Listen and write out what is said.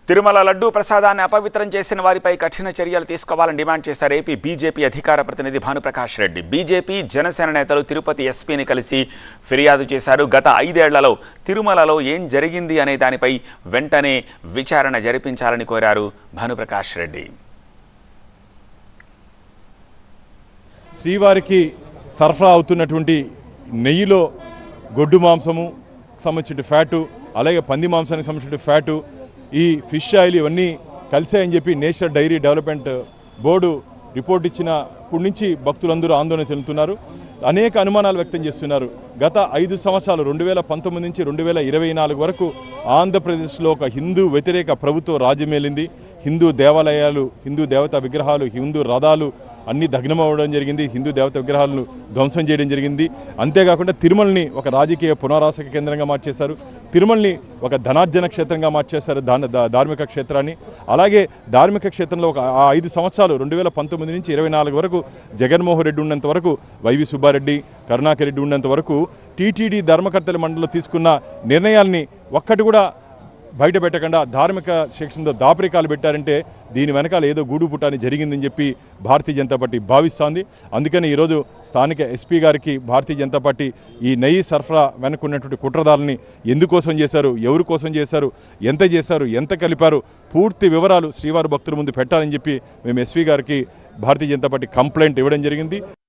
తిరుమల లడ్డూ ప్రసాదాన్ని అపవిత్రం చేసిన వారిపై కఠిన చర్యలు తీసుకోవాలని డిమాండ్ చేశారు ఏపీ బీజేపీ అధికార ప్రతినిధి భానుప్రకాష్ రెడ్డి బీజేపీ జనసేన నేతలు తిరుపతి ఎస్పీని కలిసి ఫిర్యాదు చేశారు గత ఐదేళ్లలో తిరుమలలో ఏం జరిగింది అనే దానిపై వెంటనే విచారణ జరిపించాలని కోరారు భానుప్రకాష్ రెడ్డి శ్రీవారికి సరఫరా అవుతున్నటువంటి నెయ్యిలో గొడ్డు మాంసము సంబంధించిన ఫ్యాటు అలాగే పంది మాంసానికి సంబంధించిన ఫ్యాటు ఈ ఫిష్ ఆయిల్ ఇవన్నీ కలిసాయని చెప్పి national dairy development board report ఇచ్చినప్పటి నుంచి భక్తులందరూ ఆందోళన చెందుతున్నారు అనేక అనుమానాలు వ్యక్తం చేస్తున్నారు గత ఐదు సంవత్సరాలు రెండు వేల పంతొమ్మిది నుంచి రెండు వేల ఇరవై నాలుగు వరకు ఆంధ్రప్రదేశ్లో ఒక హిందూ వ్యతిరేక ప్రభుత్వం రాజ్యమేలింది హిందూ దేవాలయాలు హిందూ దేవతా విగ్రహాలు హిందూ రథాలు అన్ని దగ్నమవ్వడం జరిగింది హిందూ దేవత విగ్రహాలను ధ్వంసం చేయడం జరిగింది అంతేకాకుండా తిరుమలని ఒక రాజకీయ పునరాసక కేంద్రంగా మార్చేశారు తిరుమలని ఒక ధనార్జన క్షేత్రంగా మార్చేశారు దాన దా- ధార్మిక క్షేత్రాన్ని అలాగే ధార్మిక క్షేత్రంలో ఒక ఆ ఐదు సంవత్సరాలు రెండు వేల పంతొమ్మిది నుంచి ఇరవై నాలుగు వరకు జగన్మోహన్ రెడ్డి ఉన్నంత వరకు వైవి సుబ్బారెడ్డి కరుణాకర్ రెడ్డి ఉన్నంత వరకు టీటీడీ ధర్మకర్తల మండలిలో తీసుకున్న నిర్ణయాల్ని ఒక్కటి కూడా బయట పెట్టకుండా ధార్మిక శిక్షణతో దాపరికాలు పెట్టారంటే దీని వెనకాల ఏదో గూడు పుట్టాని జరిగిందని చెప్పి భారతీయ జనతా పార్టీ భావిస్తోంది అందుకని ఈరోజు స్థానిక ఎస్పీ గారికి భారతీయ జనతా పార్టీ ఈ నెయ్యి సరఫరా వెనుకున్నటువంటి కుట్రదారుని ఎందుకోసం చేశారు ఎవరి కోసం చేశారు ఎంత చేశారు ఎంత కలిపారు పూర్తి వివరాలు శ్రీవారి భక్తుల ముందు పెట్టాలని చెప్పి మేము ఎస్పీ గారికి భారతీయ జనతా పార్టీ కంప్లైంట్ ఇవ్వడం జరిగింది